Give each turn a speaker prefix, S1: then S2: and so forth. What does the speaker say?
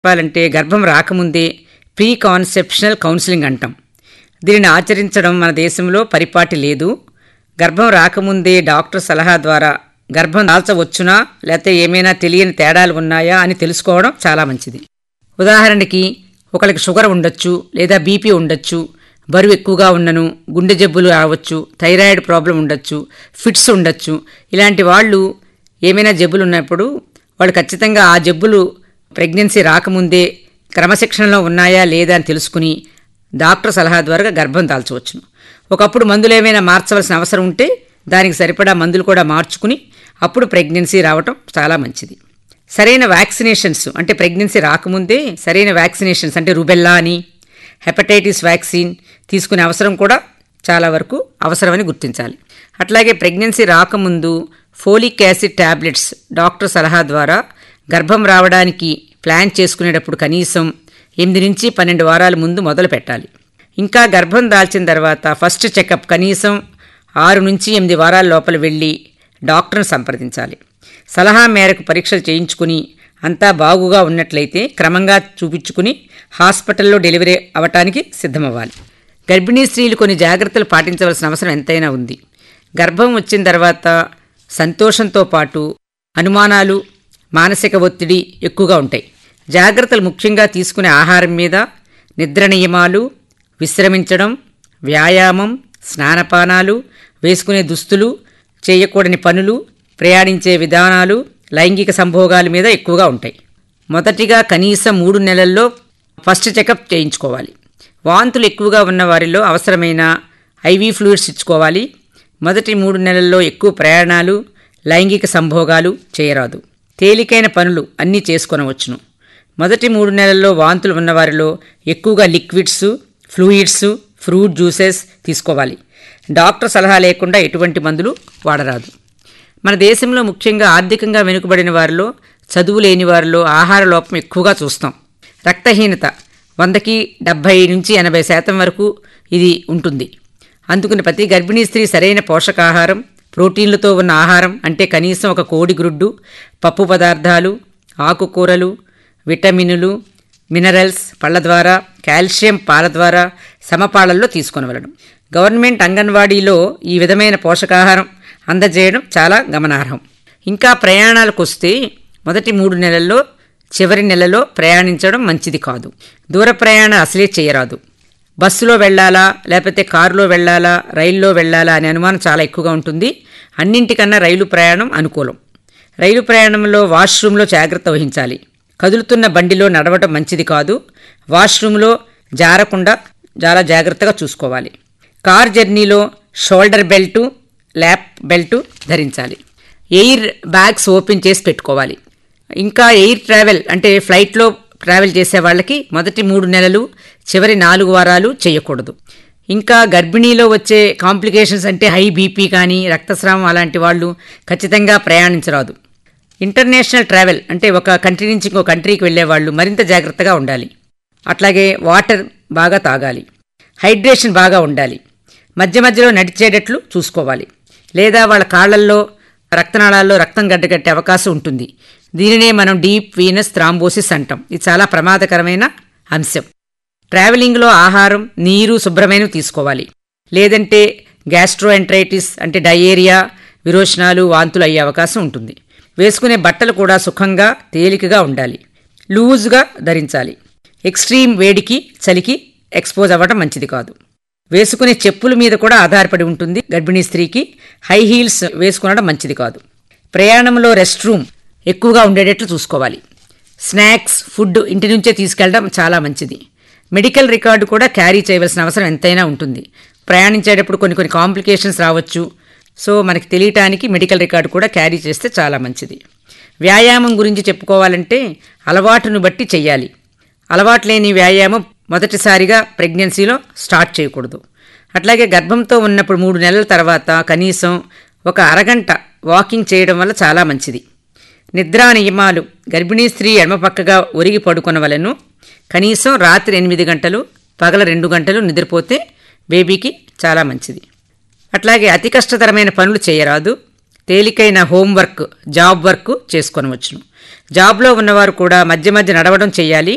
S1: చెప్పాలంటే గర్భం రాకముందే ప్రీ కాన్సెప్షనల్ కౌన్సిలింగ్ అంటాం దీనిని ఆచరించడం మన దేశంలో పరిపాటి లేదు గర్భం రాకముందే డాక్టర్ సలహా ద్వారా గర్భం దాల్చవచ్చునా లేకపోతే ఏమైనా తెలియని తేడాలు ఉన్నాయా అని తెలుసుకోవడం చాలా మంచిది ఉదాహరణకి ఒకరికి షుగర్ ఉండొచ్చు లేదా బీపీ ఉండొచ్చు బరువు ఎక్కువగా ఉన్నను గుండె జబ్బులు రావచ్చు థైరాయిడ్ ప్రాబ్లం ఉండొచ్చు ఫిట్స్ ఉండొచ్చు ఇలాంటి వాళ్ళు ఏమైనా జబ్బులు ఉన్నప్పుడు వాళ్ళు ఖచ్చితంగా ఆ జబ్బులు ప్రెగ్నెన్సీ రాకముందే క్రమశిక్షణలో ఉన్నాయా లేదా అని తెలుసుకుని డాక్టర్ సలహా ద్వారా గర్భం దాల్చవచ్చును ఒకప్పుడు మందులు ఏమైనా మార్చవలసిన అవసరం ఉంటే దానికి సరిపడా మందులు కూడా మార్చుకుని అప్పుడు ప్రెగ్నెన్సీ రావటం చాలా మంచిది సరైన వ్యాక్సినేషన్స్ అంటే ప్రెగ్నెన్సీ రాకముందే సరైన వ్యాక్సినేషన్స్ అంటే రుబెల్లా అని హెపటైటిస్ వ్యాక్సిన్ తీసుకునే అవసరం కూడా చాలా వరకు అవసరమని గుర్తించాలి అట్లాగే ప్రెగ్నెన్సీ రాకముందు ఫోలిక్ యాసిడ్ టాబ్లెట్స్ డాక్టర్ సలహా ద్వారా గర్భం రావడానికి ప్లాన్ చేసుకునేటప్పుడు కనీసం ఎనిమిది నుంచి పన్నెండు వారాల ముందు మొదలు పెట్టాలి ఇంకా గర్భం దాల్చిన తర్వాత ఫస్ట్ చెకప్ కనీసం ఆరు నుంచి ఎనిమిది వారాల లోపల వెళ్ళి డాక్టర్ను సంప్రదించాలి సలహా మేరకు పరీక్షలు చేయించుకుని అంతా బాగుగా ఉన్నట్లయితే క్రమంగా చూపించుకుని హాస్పిటల్లో డెలివరీ అవ్వటానికి సిద్ధమవ్వాలి గర్భిణీ స్త్రీలు కొన్ని జాగ్రత్తలు పాటించవలసిన అవసరం ఎంతైనా ఉంది గర్భం వచ్చిన తర్వాత సంతోషంతో పాటు అనుమానాలు మానసిక ఒత్తిడి ఎక్కువగా ఉంటాయి జాగ్రత్తలు ముఖ్యంగా తీసుకునే ఆహారం మీద నిద్ర నియమాలు విశ్రమించడం వ్యాయామం స్నానపానాలు వేసుకునే దుస్తులు చేయకూడని పనులు ప్రయాణించే విధానాలు లైంగిక సంభోగాల మీద ఎక్కువగా ఉంటాయి మొదటిగా కనీసం మూడు నెలల్లో ఫస్ట్ చెకప్ చేయించుకోవాలి వాంతులు ఎక్కువగా ఉన్న వారిలో అవసరమైన ఐవీ ఫ్లూయిడ్స్ ఇచ్చుకోవాలి మొదటి మూడు నెలల్లో ఎక్కువ ప్రయాణాలు లైంగిక సంభోగాలు చేయరాదు తేలికైన పనులు అన్నీ చేసుకొనవచ్చును మొదటి మూడు నెలల్లో వాంతులు ఉన్నవారిలో ఎక్కువగా లిక్విడ్స్ ఫ్లూయిడ్స్ ఫ్రూట్ జ్యూసెస్ తీసుకోవాలి డాక్టర్ సలహా లేకుండా ఎటువంటి మందులు వాడరాదు మన దేశంలో ముఖ్యంగా ఆర్థికంగా వెనుకబడిన వారిలో చదువు లేని వారిలో ఆహార లోపం ఎక్కువగా చూస్తాం రక్తహీనత వందకి డెబ్భై నుంచి ఎనభై శాతం వరకు ఇది ఉంటుంది అందుకుని ప్రతి గర్భిణీ స్త్రీ సరైన పోషకాహారం ప్రోటీన్లతో ఉన్న ఆహారం అంటే కనీసం ఒక కోడి గ్రుడ్డు పప్పు పదార్థాలు ఆకుకూరలు విటమినులు మినరల్స్ పళ్ళ ద్వారా కాల్షియం పాల ద్వారా సమపాళల్లో తీసుకొనవలడం గవర్నమెంట్ అంగన్వాడీలో ఈ విధమైన పోషకాహారం అందజేయడం చాలా గమనార్హం ఇంకా ప్రయాణాలకు వస్తే మొదటి మూడు నెలల్లో చివరి నెలలో ప్రయాణించడం మంచిది కాదు దూర ప్రయాణం అసలే చేయరాదు బస్సులో వెళ్ళాలా లేకపోతే కారులో వెళ్ళాలా రైల్లో వెళ్ళాలా అనే అనుమానం చాలా ఎక్కువగా ఉంటుంది అన్నింటికన్నా రైలు ప్రయాణం అనుకూలం రైలు ప్రయాణంలో వాష్రూమ్లో జాగ్రత్త వహించాలి కదులుతున్న బండిలో నడవడం మంచిది కాదు వాష్రూమ్లో జారకుండా చాలా జాగ్రత్తగా చూసుకోవాలి కార్ జర్నీలో షోల్డర్ బెల్టు ల్యాప్ బెల్టు ధరించాలి ఎయిర్ బ్యాగ్స్ ఓపెన్ చేసి పెట్టుకోవాలి ఇంకా ఎయిర్ ట్రావెల్ అంటే ఫ్లైట్లో ట్రావెల్ చేసే వాళ్ళకి మొదటి మూడు నెలలు చివరి నాలుగు వారాలు చేయకూడదు ఇంకా గర్భిణీలో వచ్చే కాంప్లికేషన్స్ అంటే హై బీపీ కానీ రక్తస్రావం అలాంటి వాళ్ళు ఖచ్చితంగా ప్రయాణించరాదు ఇంటర్నేషనల్ ట్రావెల్ అంటే ఒక కంట్రీ నుంచి ఇంకో కంట్రీకి వెళ్ళే వాళ్ళు మరింత జాగ్రత్తగా ఉండాలి అట్లాగే వాటర్ బాగా తాగాలి హైడ్రేషన్ బాగా ఉండాలి మధ్య మధ్యలో నడిచేటట్లు చూసుకోవాలి లేదా వాళ్ళ కాళ్ళల్లో రక్తనాళాల్లో రక్తం గడ్డగట్టే అవకాశం ఉంటుంది దీనినే మనం డీప్ వీనస్ థ్రాంబోసిస్ అంటాం ఇది చాలా ప్రమాదకరమైన అంశం ట్రావెలింగ్లో ఆహారం నీరు శుభ్రమైనవి తీసుకోవాలి లేదంటే గ్యాస్ట్రోఎంట్రైటిస్ అంటే డయేరియా విరోచనాలు వాంతులు అయ్యే అవకాశం ఉంటుంది వేసుకునే బట్టలు కూడా సుఖంగా తేలికగా ఉండాలి లూజ్గా ధరించాలి ఎక్స్ట్రీమ్ వేడికి చలికి ఎక్స్పోజ్ అవ్వడం మంచిది కాదు వేసుకునే చెప్పుల మీద కూడా ఆధారపడి ఉంటుంది గర్భిణీ స్త్రీకి హై హీల్స్ వేసుకునడం మంచిది కాదు ప్రయాణంలో రెస్ట్ రూమ్ ఎక్కువగా ఉండేటట్లు చూసుకోవాలి స్నాక్స్ ఫుడ్ ఇంటి నుంచే తీసుకెళ్ళడం చాలా మంచిది మెడికల్ రికార్డు కూడా క్యారీ చేయవలసిన అవసరం ఎంతైనా ఉంటుంది ప్రయాణించేటప్పుడు కొన్ని కొన్ని కాంప్లికేషన్స్ రావచ్చు సో మనకి తెలియటానికి మెడికల్ రికార్డు కూడా క్యారీ చేస్తే చాలా మంచిది వ్యాయామం గురించి చెప్పుకోవాలంటే అలవాటును బట్టి చెయ్యాలి అలవాటు లేని వ్యాయామం మొదటిసారిగా ప్రెగ్నెన్సీలో స్టార్ట్ చేయకూడదు అట్లాగే గర్భంతో ఉన్నప్పుడు మూడు నెలల తర్వాత కనీసం ఒక అరగంట వాకింగ్ చేయడం వల్ల చాలా మంచిది నిద్రా నియమాలు గర్భిణీ స్త్రీ ఎడమపక్కగా ఒరిగి పడుకొనవలను కనీసం రాత్రి ఎనిమిది గంటలు పగల రెండు గంటలు నిద్రపోతే బేబీకి చాలా మంచిది అట్లాగే అతి కష్టతరమైన పనులు చేయరాదు తేలికైన హోంవర్క్ జాబ్ వర్క్ చేసుకొనవచ్చును జాబ్లో ఉన్నవారు కూడా మధ్య మధ్య నడవడం చేయాలి